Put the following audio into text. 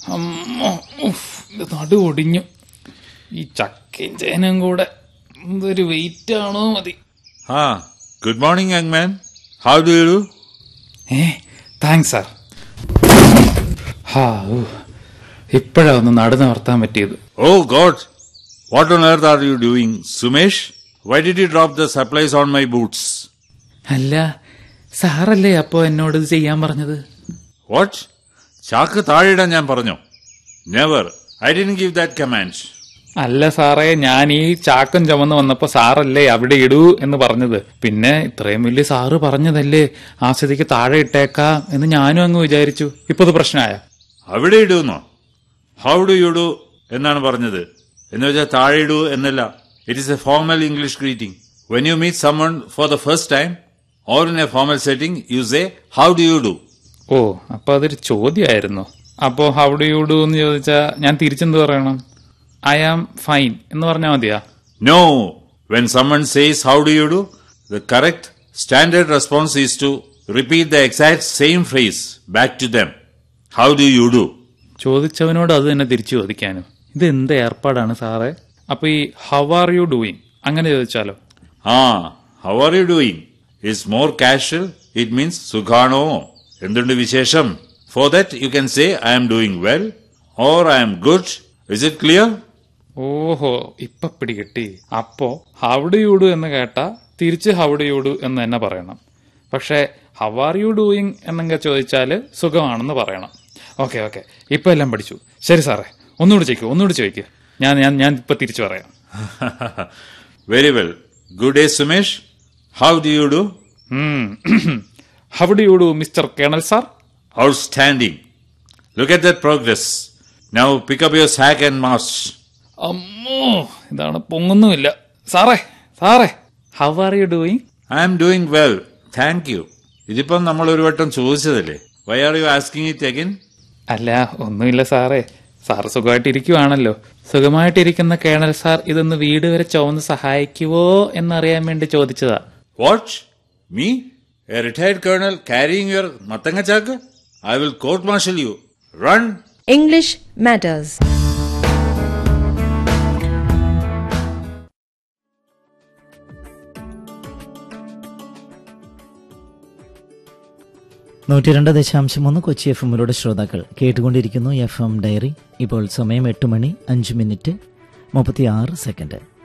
അമ്മോ, ഉഫ്, ഇത് നടു ഒടിഞ്ഞു ഈ ചക്കയും ചേനയും കൂടെ എന്തൊരു വെയിറ്റ് ആണോ മതി Ah, good morning, young man. How do you do? ഏ താങ്ക്സ് സാർ ഹാ ഇപ്പോഴാ ഒന്ന് നടു നിവർത്താൻ പറ്റിയത് Oh, God. What on earth are you doing, Sumesh? Why did you drop the supplies on my boots? അല്ല സാറല്ലേ അപ്പോ എന്നോട് ഇത് ചെയ്യാൻ പറഞ്ഞത് What? ചാക്ക് താഴെയിടാൻ ഞാൻ പറഞ്ഞോ never I didn't give that command അല്ല സാറേ ഞാൻ ഈ ചാക്കം ചുമന്ന് വന്നപ്പോ സാറല്ലേ അവിടെ ഇടൂ എന്ന് പറഞ്ഞത് പിന്നെ ഇത്രയും വലിയ സാറ് പറഞ്ഞതല്ലേ ആ സ്ഥിതിക്ക് താഴെ ഇട്ടേക്കാം എന്ന് ഞാനും അങ്ങ് വിചാരിച്ചു ഇപ്പൊ ഇത് പ്രശ്നമായ അവിടെ ഇടുന്നോ ഹൗ ഡു യു ഡു എന്നാണ് പറഞ്ഞത് എന്ന് വെച്ചാൽ താഴെ ഇടൂ എന്നല്ല it is a formal English greeting when you meet someone for the first time or in a formal setting you say how do you do ഓ അപ്പൊ അതൊരു ചോദ്യമായിരുന്നു അപ്പോ ഹൗ ഡു യു ഡു എന്ന് ചോദിച്ചാ ഞാൻ തിരിച്ചെന്ത് പറയണം ഐ ആം ഫൈൻ എന്ന് പറഞ്ഞാൽ മതിയാ No. When someone says, How do you do? the correct standard response is to repeat the exact same phrase back to them. How do you do? ചോദിച്ചവനോട് അത് തന്നെ തിരിച്ചു ചോദിക്കാനും ഇത് എന്ത് ഏർപ്പാടാണ് സാറേ അപ്പൊ ഈ ഹൗ ആർ യു ഡൂയിങ് അങ്ങനെ ചോദിച്ചാലോ Ah, how are you doing? is more casual. It means Sukhano. എന്തുണ്ട് വിശേഷം For that, you can say, I am doing well or I am good. Is it clear? ഓഹോ ഇപ്പൊ പിടികിട്ടി അപ്പോ ഹൗഡ് you do എന്ന് കേട്ടാ തിരിച്ച് ഹൗഡ് യു ഡു എന്ന് തന്നെ പറയണം പക്ഷെ ഹൗ ആർ യു ഡൂയിങ് എന്നൊക്കെ ചോദിച്ചാല് സുഖമാണെന്ന് പറയണം ഓക്കെ ഓക്കെ ഇപ്പൊ എല്ലാം പഠിച്ചു ശരി സാറേ ഒന്നുകൂടി ചോദിക്കൂ ഒന്നുകൂടി ചോദിക്കൂ ഞാൻ ഞാൻ ഞാൻ ഇപ്പൊ തിരിച്ചു പറയാം Very well. Good day, Sumesh. How do you do? How'd you do mister colonel sir Outstanding. Look at that progress. Now pick up your sack and march. അമ്മോ ഇതാണ് പൊങ്ങുന്നുമില്ല സാറേ സാറേ how are you doing I am doing well. Thank you. ഇതിപ്പം നമ്മൾ ഒരു വട്ടം ചോദിച്ചതല്ലേ why are you asking it again അല്ല ഒന്നുമില്ല സാറേ സാർ സുഖമായിട്ടിരിക്കുവാണല്ലോ സുഖമായിട്ടിരിക്കുന്ന കേണൽ സാർ ഇതൊന്ന് വീട് വരെ ചുവന്ന് സഹായിക്കുവോ എന്നറിയാൻ വേണ്ടി ചോദിച്ചതാ what me a retired colonel carrying your mathanga chakku I will court martial you run English matters. നൂറ്റി രണ്ട് ദശാംശം ഒന്ന് കൊച്ചി എഫ് എമ്മിലൂടെ ശ്രോതാക്കൾ കേട്ടുകൊണ്ടിരിക്കുന്നു എഫ് എം ഡയറി ഇപ്പോൾ സമയം എട്ട് മണി അഞ്ച് മിനിറ്റ് മുപ്പത്തി ആറ് സെക്കൻഡ്